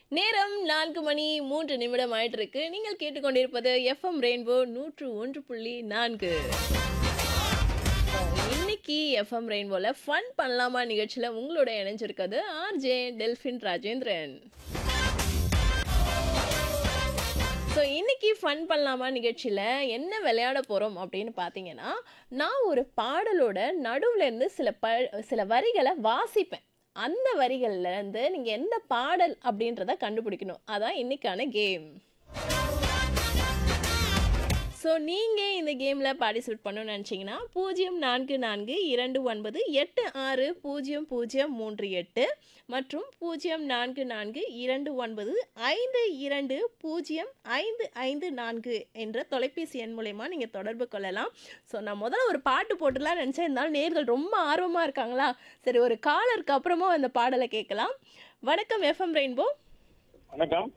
நேரம் நான்கு மணி மூன்று நிமிடம் ஆயிட்டு இருக்கு நீங்கள் கேட்டுக்கொண்டிருப்பது எஃப்எம் ரெயின்போ நூற்று ஒன்று புள்ளி நான்கு இன்னைக்கு எஃப்எம் ரெயின்போல ஃபன் பண்ணலாமா நிகழ்ச்சியில் உங்களோட இணைஞ்சிருக்கிறது ஆர்ஜே டெல்ஃபின் ராஜேந்திரன் ஸோ இன்னைக்கு ஃபன் பண்ணலாமா நிகழ்ச்சியில் என்ன விளையாட போகிறோம் அப்படின்னு பார்த்தீங்கன்னா நான் ஒரு பாடலோட நடுவுல இருந்து சில ப சில வரிகளை வாசிப்பேன் அந்த வரிகள்ல இருந்து நீங்கள் எந்த பாடல் அப்படின்றத கண்டுபிடிக்கணும் அதான் இன்னைக்கான கேம் ஸோ நீங்கள் இந்த கேமில் பார்ட்டிசிபேட் பண்ணணும்னு நினச்சிங்கன்னா பூஜ்ஜியம் நான்கு நான்கு இரண்டு ஒன்பது எட்டு ஆறு பூஜ்ஜியம் பூஜ்ஜியம் மூன்று எட்டு மற்றும் பூஜ்ஜியம் நான்கு நான்கு இரண்டு ஒன்பது ஐந்து இரண்டு பூஜ்ஜியம் ஐந்து ஐந்து நான்கு என்ற தொலைபேசி எண் மூலயமா நீங்கள் தொடர்பு கொள்ளலாம் ஸோ நான் முதல்ல ஒரு பாட்டு போட்டுலாம் நினச்சேன் இருந்தாலும் நேர்கள் ரொம்ப ஆர்வமாக இருக்காங்களா சரி ஒரு காலருக்கு அப்புறமா அந்த பாடலை கேட்கலாம் வணக்கம் எஃப்எம் ரெயின்போ வணக்கம்